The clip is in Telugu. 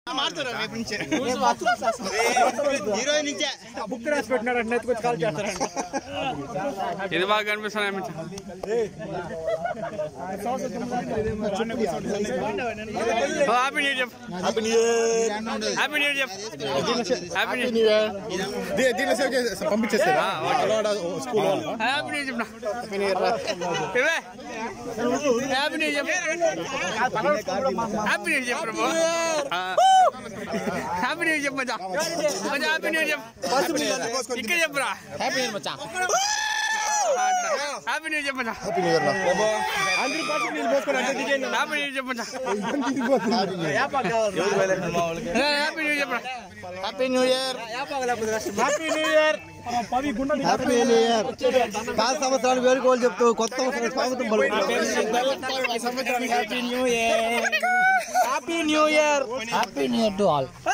బుక్ రాసి పెట్టినాడు అంటే ఎత్తుకొచ్చి కాల్ చేస్తారంట ఇది బాగా కనిపిస్తున్నాయి మించ హ్యాపీ న్యూ చెప్పు happy new year happy new చెప్పు హ్యాపీ న్యూ న్యూ ఇయర్ దీ- దీంట్లో సేవ్ చేసి పంపించేస్తారా అలవాడ స్కూల్ వాళ్ళు హ్యాపీ న్యూ చెప్పు ఇవే హ్యాపీ న్యూ చెప్పు హ్యాపీ న్యూ చెప్పు ప్రభు హ్యాపీ న్యూ చెప్పు మజా మజా హ్యాపీ న్యూ చెప్పు ఇక్కడ చెప్పురా హ్యాపీ న్యూ ఇయర్ మచ్చా హ్యాపీ న్యూ చెప్పు మజా హ్యాపీ న్యూ ఇయర్ అందరూ పట్టు నీళ్ళు పోసుకొని అంటే దిగేయండి హ్యాపీ న్యూ చెప్పు మజా హ్యాపీ న్యూ చెప్పు happy new year happy new year పది గుండె హ్యాపీ న్యూ ఇయర్ పాత సంవత్సరాలు వేడుకోలు చెప్తూ కొత్త సంవత్సరం స్వాగతం పలుకుతున్నాం happy new year happy new year happy new year to all